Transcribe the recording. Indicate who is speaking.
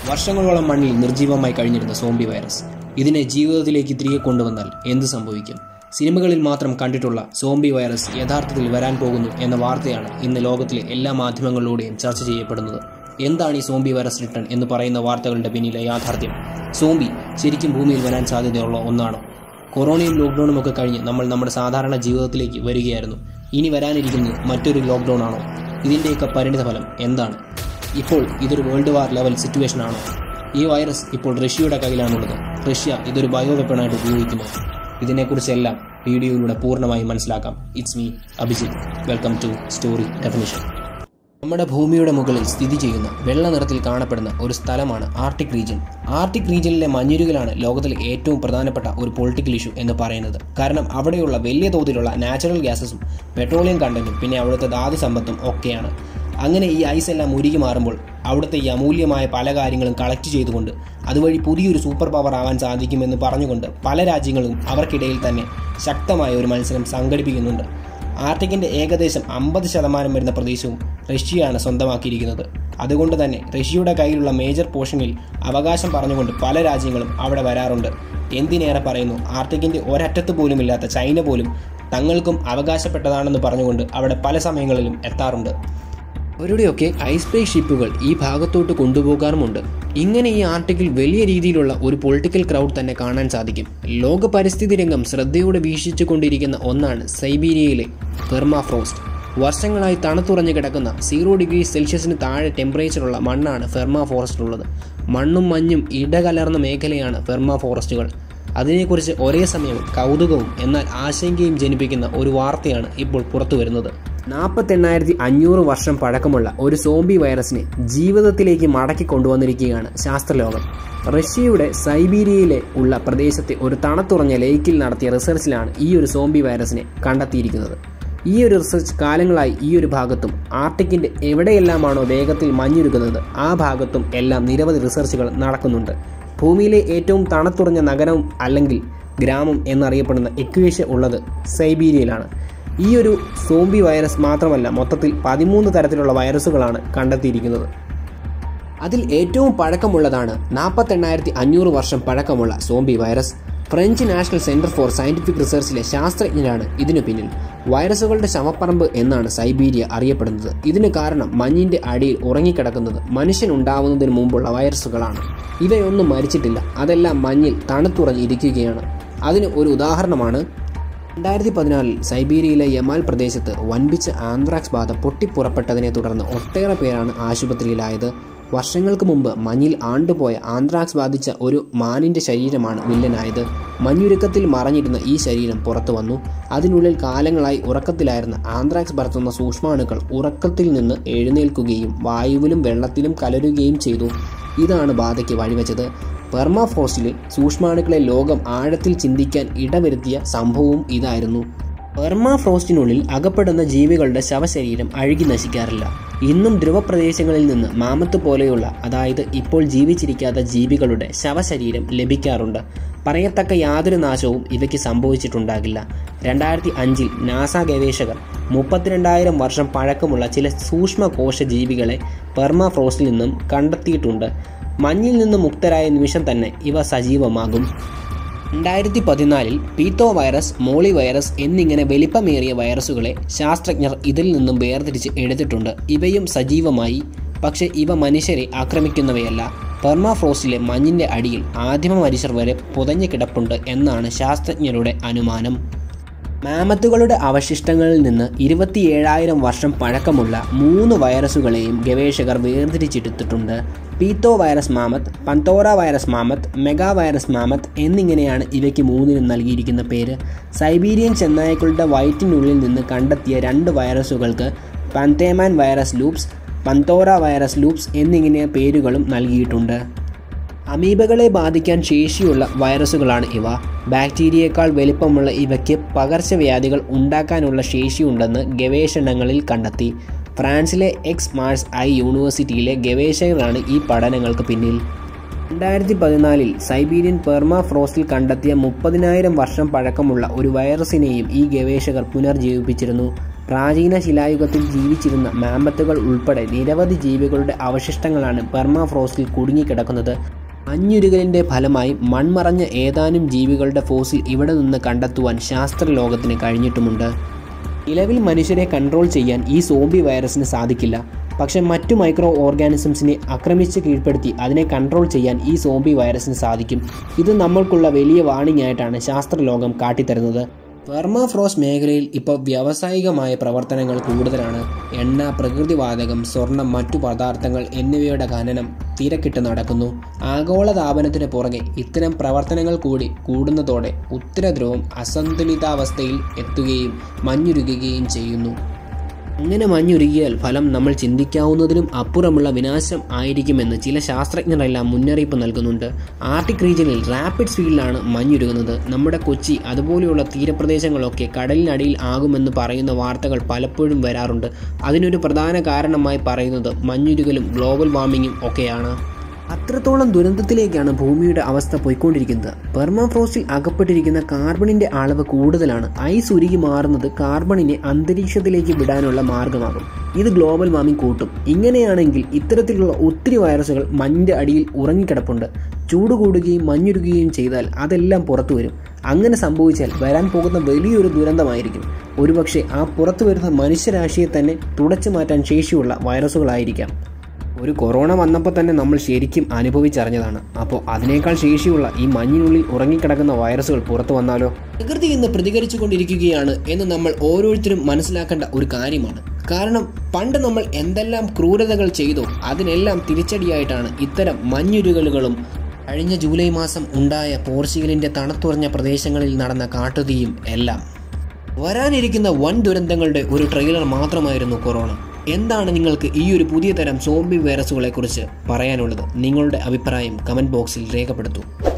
Speaker 1: വർഷങ്ങളോളം മണ്ണിൽ നിർജീവമായി കഴിഞ്ഞിരുന്ന സോംബി വൈറസ് ഇതിനെ ജീവിതത്തിലേക്ക് തിരികെ കൊണ്ടുവന്നാൽ എന്ത് സംഭവിക്കും സിനിമകളിൽ മാത്രം കണ്ടിട്ടുള്ള സോംബി വൈറസ് യഥാർത്ഥത്തിൽ വരാൻ പോകുന്നു എന്ന വാർത്തയാണ് ഇന്ന് ലോകത്തിലെ എല്ലാ മാധ്യമങ്ങളിലൂടെയും ചർച്ച ചെയ്യപ്പെടുന്നത് എന്താണ് ഈ സോംബി വൈറസ് റിട്ടേൺ എന്ന് പറയുന്ന വാർത്തകളുടെ പിന്നിലെ യാഥാർത്ഥ്യം സോംബി ശരിക്കും ഭൂമിയിൽ വരാൻ സാധ്യതയുള്ള ഒന്നാണോ കൊറോണയും ലോക്ക്ഡൌണും ഒക്കെ കഴിഞ്ഞ് നമ്മൾ നമ്മുടെ സാധാരണ ജീവിതത്തിലേക്ക് വരികയായിരുന്നു ഇനി വരാനിരിക്കുന്നത് മറ്റൊരു ലോക്ക്ഡൌൺ ആണോ ഇതിൻ്റെയൊക്കെ പരിണിത ഫലം എന്താണ് ഇപ്പോൾ ഇതൊരു വേൾഡ് വാർ ലെവൽ സിറ്റുവേഷൻ ആണോ ഈ വൈറസ് ഇപ്പോൾ റഷ്യയുടെ കയ്യിലാണുള്ളത് റഷ്യ ഇതൊരു ബയോ വെപ്പണായിട്ട് ഉപയോഗിക്കുമോ ഇതിനെക്കുറിച്ചെല്ലാം വീഡിയോയിലൂടെ പൂർണ്ണമായി മനസ്സിലാക്കാം it's me Abhijith welcome to story definition നമ്മുടെ ഭൂമിയുടെ മുകളിൽ സ്ഥിതി ചെയ്യുന്ന വെള്ള നിറത്തിൽ കാണപ്പെടുന്ന ഒരു സ്ഥലമാണ് ആർട്ടിക് റീജിയൻ ആർട്ടിക് റീജിയനിലെ മഞ്ഞുരുകലാണ് ലോകത്തിലെ ഏറ്റവും പ്രധാനപ്പെട്ട ഒരു പൊളിറ്റിക്കൽ ഇഷ്യൂ എന്ന് പറയുന്നത് കാരണം അവിടെയുള്ള വലിയ തോതിലുള്ള നാച്ചുറൽ ഗ്യാസസും പെട്രോളിയം കണ്ടന്റും പിന്നെ അവിടുത്തെ ധാതു സമ്പത്തും ഒക്കെയാണ് അങ്ങനെ ഈ ഐസ് എല്ലാം ഉരുകി മാറുമ്പോൾ അവിടുത്തെ ഈ അമൂല്യമായ പല കാര്യങ്ങളും കളക്ട് ചെയ്തുകൊണ്ട് അതുവഴി പുതിയൊരു സൂപ്പർ പവർ ആവാൻ സാധിക്കുമെന്ന് പറഞ്ഞുകൊണ്ട് പല രാജ്യങ്ങളും അവർക്കിടയിൽ തന്നെ ശക്തമായ ഒരു മത്സരം സംഘടിപ്പിക്കുന്നുണ്ട് ആർട്ടിക്കിന്റെ ഏകദേശം അമ്പത് ശതമാനം വരുന്ന പ്രദേശവും റഷ്യയാണ് സ്വന്തമാക്കിയിരിക്കുന്നത് അതുകൊണ്ട് തന്നെ റഷ്യയുടെ കയ്യിലുള്ള മേജർ പോർഷനിൽ അവകാശം പറഞ്ഞുകൊണ്ട് പല രാജ്യങ്ങളും അവിടെ വരാറുണ്ട് എന്തിനേറെ പറയുന്നു ആർട്ടിക്കിന്റെ ഒരറ്റത്ത് പോലുമില്ലാത്ത ചൈന പോലും തങ്ങൾക്കും അവകാശപ്പെട്ടതാണെന്ന് പറഞ്ഞുകൊണ്ട് അവിടെ പല സമയങ്ങളിലും എത്താറുണ്ട് അവരുടെയൊക്കെ ഐസ്പേസ് ഷിപ്പുകൾ ഈ ഭാഗത്തോട്ട് കൊണ്ടുപോകാറുമുണ്ട് ഇങ്ങനെ ഈ ആർട്ടിക്കിൽ വലിയ രീതിയിലുള്ള ഒരു പൊളിറ്റിക്കൽ ക്രൗഡ് തന്നെ കാണാൻ സാധിക്കും ലോക പരിസ്ഥിതി രംഗം ശ്രദ്ധയോടെ വീക്ഷിച്ചു കൊണ്ടിരിക്കുന്ന ഒന്നാണ് സൈബീരിയയിലെ ഫെർമാഫ്രോസ്റ്റ് വർഷങ്ങളായി തണുത്തുറഞ്ഞു കിടക്കുന്ന സീറോ ഡിഗ്രി സെൽഷ്യസിന് താഴെ ടെമ്പറേച്ചറുള്ള മണ്ണാണ് ഫെർമ ഫോറസ്റ്റിലുള്ളത് മണ്ണും മഞ്ഞും ഇടകലർന്ന മേഖലയാണ് ഫെർമ ഫോറസ്റ്റുകൾ അതിനെക്കുറിച്ച് ഒരേ സമയം കൗതുകവും എന്നാൽ ആശങ്കയും ജനിപ്പിക്കുന്ന ഒരു വാർത്തയാണ് ഇപ്പോൾ പുറത്തു വരുന്നത് നാൽപ്പത്തെണ്ണായിരത്തി അഞ്ഞൂറ് വർഷം പഴക്കമുള്ള ഒരു സോംബി വൈറസിനെ ജീവിതത്തിലേക്ക് മടക്കി കൊണ്ടുവന്നിരിക്കുകയാണ് ശാസ്ത്രലോകം റഷ്യയുടെ സൈബീരിയയിലെ ഉള്ള പ്രദേശത്തെ ഒരു തണുത്തുറഞ്ഞ ലേക്കിൽ നടത്തിയ റിസർച്ചിലാണ് ഈ ഒരു സോംബി വൈറസിനെ കണ്ടെത്തിയിരിക്കുന്നത് ഈ ഒരു റിസർച്ച് കാലങ്ങളായി ഈ ഒരു ഭാഗത്തും ആർട്ടിക്കിന്റെ എവിടെയെല്ലാമാണോ വേഗത്തിൽ മഞ്ഞുരുകുന്നത് ആ ഭാഗത്തും എല്ലാം നിരവധി റിസർച്ചുകൾ നടക്കുന്നുണ്ട് ഭൂമിയിലെ ഏറ്റവും തണുത്തുറഞ്ഞ നഗരം അല്ലെങ്കിൽ ഗ്രാമം എന്നറിയപ്പെടുന്ന എക്വേഷ്യ ഉള്ളത് സൈബീരിയയിലാണ് ഈ ഒരു സോംബി വൈറസ് മാത്രമല്ല മൊത്തത്തിൽ പതിമൂന്ന് തരത്തിലുള്ള വൈറസുകളാണ് കണ്ടെത്തിയിരിക്കുന്നത് അതിൽ ഏറ്റവും പഴക്കമുള്ളതാണ് നാൽപ്പത്തെണ്ണായിരത്തി അഞ്ഞൂറ് വർഷം പഴക്കമുള്ള zombie virus French national centre for scientific റിസർച്ചിലെ ശാസ്ത്രജ്ഞരാണ് ഇതിനു പിന്നിൽ വൈറസുകളുടെ ശവപ്പറമ്പ് എന്നാണ് സൈബീരിയ അറിയപ്പെടുന്നത് ഇതിന് കാരണം മഞ്ഞിന്റെ അടിയിൽ ഉറങ്ങിക്കിടക്കുന്നത് മനുഷ്യൻ ഉണ്ടാവുന്നതിന് മുമ്പുള്ള വൈറസുകളാണ് ഇവയൊന്നും മരിച്ചിട്ടില്ല അതെല്ലാം മഞ്ഞിൽ തണുത്തുറഞ്ഞിരിക്കുകയാണ് അതിന് ഒരു ഉദാഹരണമാണ് രണ്ടായിരത്തി പതിനാലിൽ സൈബീരിയയിലെ യമാൽ പ്രദേശത്ത് വൻപിച്ച ആന്ത്രാക്സ് ബാധ പൊട്ടിപ്പുറപ്പെട്ടതിനെ തുടർന്ന് ഒട്ടേറെ പേരാണ് ആശുപത്രിയിലായത് വർഷങ്ങൾക്ക് മുമ്പ് മഞ്ഞിൽ ആണ്ടുപോയ ആന്ത്രാക്സ് ബാധിച്ച ഒരു മാനിന്റെ ശരീരമാണ് വില്ലനായത് മഞ്ഞുരുക്കത്തിൽ മറഞ്ഞിരുന്ന ഈ ശരീരം പുറത്തു വന്നു അതിനുള്ളിൽ കാലങ്ങളായി ഉറക്കത്തിലായിരുന്ന ആന്ത്രാക്സ് പരത്തുന്ന സൂക്ഷ്മാണുക്കൾ ഉറക്കത്തിൽ നിന്ന് എഴുന്നേൽക്കുകയും വായുവിലും വെള്ളത്തിലും കലരുകയും ചെയ്തു ഇതാണ് ബാധയ്ക്ക് വഴിവെച്ചത് പെർമാഫ്രോസ്റ്റിലെ സൂക്ഷ്മാണുക്കളെ ലോകം ആഴത്തിൽ ചിന്തിക്കാൻ ഇടവരുത്തിയ സംഭവവും ഇതായിരുന്നു പെർമാഫ്രോസ്റ്റിനുള്ളിൽ അകപ്പെടുന്ന ജീവികളുടെ ശവശരീരം അഴുകി നശിക്കാറില്ല ഇന്നും ധ്രുവപ്രദേശങ്ങളിൽ നിന്ന് മാമത്ത് പോലെയുള്ള അതായത് ഇപ്പോൾ ജീവിച്ചിരിക്കാത്ത ജീവികളുടെ ശവശരീരം ലഭിക്കാറുണ്ട് പറയത്തക്ക യാതൊരു നാശവും ഇവയ്ക്ക് സംഭവിച്ചിട്ടുണ്ടാകില്ല രണ്ടായിരത്തി അഞ്ചിൽ നാസ ഗവേഷകർ മുപ്പത്തിരണ്ടായിരം വർഷം പഴക്കമുള്ള ചില സൂക്ഷ്മ കോശ ജീവികളെ പെർമാഫ്രോസ്റ്റിൽ നിന്നും കണ്ടെത്തിയിട്ടുണ്ട് മഞ്ഞിൽ നിന്ന് മുക്തരായ നിമിഷം തന്നെ ഇവ സജീവമാകും രണ്ടായിരത്തി പതിനാലിൽ പീത്തോ വൈറസ് മോളി വൈറസ് എന്നിങ്ങനെ വലിപ്പമേറിയ വൈറസുകളെ ശാസ്ത്രജ്ഞർ ഇതിൽ നിന്നും വേർതിരിച്ച് എടുത്തിട്ടുണ്ട് ഇവയും സജീവമായി പക്ഷേ ഇവ മനുഷ്യരെ ആക്രമിക്കുന്നവയല്ല പെർമാഫ്രോസ്റ്റിലെ മഞ്ഞിന്റെ അടിയിൽ ആദിമ മനുഷ്യർ വരെ പുതഞ്ഞു കിടപ്പുണ്ട് എന്നാണ് ശാസ്ത്രജ്ഞരുടെ അനുമാനം മാമത്തുകളുടെ അവശിഷ്ടങ്ങളിൽ നിന്ന് ഇരുപത്തിയേഴായിരം വർഷം പഴക്കമുള്ള മൂന്ന് വൈറസുകളെയും ഗവേഷകർ വേർതിരിച്ചെടുത്തിട്ടുണ്ട് pitho virus mammoth pandora virus mammoth mega virus mammoth എന്നിങ്ങനെയാണ് ഇവയ്ക്ക് മൂന്നിനും നൽകിയിരിക്കുന്ന പേര് സൈബീരിയൻ ചെന്നായ്ക്കളുടെ വയറ്റിനുള്ളിൽ നിന്ന് കണ്ടെത്തിയ രണ്ട് വൈറസുകൾക്ക് പന്തേമാൻ virus lupus pandora virus lupus എന്നിങ്ങനെ പേരുകളും നൽകിയിട്ടുണ്ട് അമീബകളെ ബാധിക്കാൻ ശേഷിയുള്ള വൈറസുകളാണ് ഇവ ബാക്ടീരിയേക്കാൾ വലിപ്പമുള്ള ഇവയ്ക്ക് പകർച്ചവ്യാധികൾ ഉണ്ടാക്കാനുള്ള ശേഷിയുണ്ടെന്ന് ഗവേഷണങ്ങളിൽ കണ്ടെത്തി ഫ്രാൻസിലെ എക്സ് മാർസ് ഐ യൂണിവേഴ്സിറ്റിയിലെ ഗവേഷകരാണ് ഈ പഠനങ്ങൾക്ക് പിന്നിൽ രണ്ടായിരത്തി പതിനാലിൽ സൈബീരിയൻ പെർമാഫ്രോസ്റ്റിൽ കണ്ടെത്തിയ മുപ്പതിനായിരം വർഷം പഴക്കമുള്ള ഒരു വൈറസിനെയും ഈ ഗവേഷകർ പുനർജീവിപ്പിച്ചിരുന്നു പ്രാചീന ശിലായുഗത്തിൽ ജീവിച്ചിരുന്ന മാമ്പത്തുകൾ ഉൾപ്പെടെ നിരവധി ജീവികളുടെ അവശിഷ്ടങ്ങളാണ് പെർമാഫ്രോസ്റ്റിൽ കുടുങ്ങിക്കിടക്കുന്നത് മഞ്ഞുരുകലിൻ്റെ ഫലമായി മൺമറഞ്ഞ ഏതാനും ജീവികളുടെ ഫോസിൽ ഇവിടെ നിന്ന് കണ്ടെത്തുവാൻ ശാസ്ത്രലോകത്തിന് കഴിഞ്ഞിട്ടുമുണ്ട് നിലവിൽ മനുഷ്യരെ കൺട്രോൾ ചെയ്യാൻ ഈ സോംബി വൈറസിന് സാധിക്കില്ല പക്ഷെ മറ്റു മൈക്രോ ഓർഗാനിസംസിനെ ആക്രമിച്ച് കീഴ്പ്പെടുത്തി അതിനെ കൺട്രോൾ ചെയ്യാൻ ഈ സോംബി വൈറസിന് സാധിക്കും ഇത് നമ്മൾക്കുള്ള വലിയ വാണിംഗ് ആയിട്ടാണ് ശാസ്ത്രലോകം കാട്ടിത്തരുന്നത് പെർമാഫ്രോസ് മേഖലയിൽ ഇപ്പോൾ വ്യാവസായികമായ പ്രവർത്തനങ്ങൾ കൂടുതലാണ് എണ്ണ പ്രകൃതിവാതകം സ്വർണം മറ്റു പദാർത്ഥങ്ങൾ എന്നിവയുടെ ഖനനം തിരക്കിട്ട് നടക്കുന്നു ആഗോളതാപനത്തിന് പുറകെ ഇത്തരം പ്രവർത്തനങ്ങൾ കൂടി കൂടുന്നതോടെ ഉത്തരധ്രുവം അസന്തുലിതാവസ്ഥയിൽ എത്തുകയും മഞ്ഞുരുകുകയും ചെയ്യുന്നു അങ്ങനെ മഞ്ഞുരുകിയാൽ ഫലം നമ്മൾ ചിന്തിക്കാവുന്നതിനും അപ്പുറമുള്ള വിനാശം ആയിരിക്കുമെന്ന് ചില ശാസ്ത്രജ്ഞരെല്ലാം മുന്നറിയിപ്പ് നൽകുന്നുണ്ട് ആർട്ടിക് റീജിയനിൽ റാപ്പിഡ് സ്പീഡിലാണ് മഞ്ഞുരുകുന്നത് നമ്മുടെ കൊച്ചി അതുപോലെയുള്ള തീരപ്രദേശങ്ങളൊക്കെ കടലിനടിയിൽ ആകുമെന്ന് പറയുന്ന വാർത്തകൾ പലപ്പോഴും വരാറുണ്ട് അതിനൊരു പ്രധാന കാരണമായി പറയുന്നത് മഞ്ഞുരുകലും ഗ്ലോബൽ വാർമിങ്ങും ഒക്കെയാണ് അത്രത്തോളം ദുരന്തത്തിലേക്കാണ് ഭൂമിയുടെ അവസ്ഥ പോയിക്കൊണ്ടിരിക്കുന്നത് പെർമാഫ്രോസ്റ്റിൽ അകപ്പെട്ടിരിക്കുന്ന കാർബണിന്റെ അളവ് കൂടുതലാണ് ഐസ് ഉരുകി മാറുന്നത് കാർബണിനെ അന്തരീക്ഷത്തിലേക്ക് വിടാനുള്ള മാർഗമാകും ഇത് ഗ്ലോബൽ വാർമിംഗ് കൂട്ടും ഇങ്ങനെയാണെങ്കിൽ ഇത്തരത്തിലുള്ള ഒത്തിരി വൈറസുകൾ മഞ്ഞിന്റെ അടിയിൽ ഉറങ്ങിക്കിടപ്പുണ്ട് ചൂട് കൂടുകയും മഞ്ഞുരുകുകയും ചെയ്താൽ അതെല്ലാം പുറത്തു വരും അങ്ങനെ സംഭവിച്ചാൽ വരാൻ പോകുന്ന വലിയൊരു ദുരന്തമായിരിക്കും ഒരുപക്ഷെ ആ പുറത്തു വരുന്ന മനുഷ്യരാശിയെ തന്നെ തുടച്ചു മാറ്റാൻ ശേഷിയുള്ള വൈറസുകളായിരിക്കാം ഒരു കൊറോണ വന്നപ്പോൾ തന്നെ നമ്മൾ ശരിക്കും അനുഭവിച്ചറിഞ്ഞതാണ് അപ്പോൾ അതിനേക്കാൾ ശേഷിയുള്ള ഈ മഞ്ഞിനുള്ളിൽ ഉറങ്ങിക്കിടക്കുന്ന വൈറസുകൾ പുറത്തു വന്നാലോ പ്രകൃതി ഇന്ന് പ്രതികരിച്ചു കൊണ്ടിരിക്കുകയാണ് എന്ന് നമ്മൾ ഓരോരുത്തരും മനസ്സിലാക്കേണ്ട ഒരു കാര്യമാണ് കാരണം പണ്ട് നമ്മൾ എന്തെല്ലാം ക്രൂരതകൾ ചെയ്തോ അതിനെല്ലാം തിരിച്ചടിയായിട്ടാണ് ഇത്തരം മഞ്ഞുരുകലുകളും കഴിഞ്ഞ ജൂലൈ മാസം ഉണ്ടായ പോർച്ചുഗലിന്റെ തണുത്തുറഞ്ഞ പ്രദേശങ്ങളിൽ നടന്ന കാട്ടുതീയും എല്ലാം വരാനിരിക്കുന്ന വൻ ദുരന്തങ്ങളുടെ ഒരു ട്രെയിലർ മാത്രമായിരുന്നു കൊറോണ എന്താണ് നിങ്ങൾക്ക് ഈ ഒരു പുതിയ തരം സോംബി വൈറസുകളെക്കുറിച്ച് പറയാനുള്ളത് നിങ്ങളുടെ അഭിപ്രായം കമൻറ്റ് ബോക്സിൽ രേഖപ്പെടുത്തൂ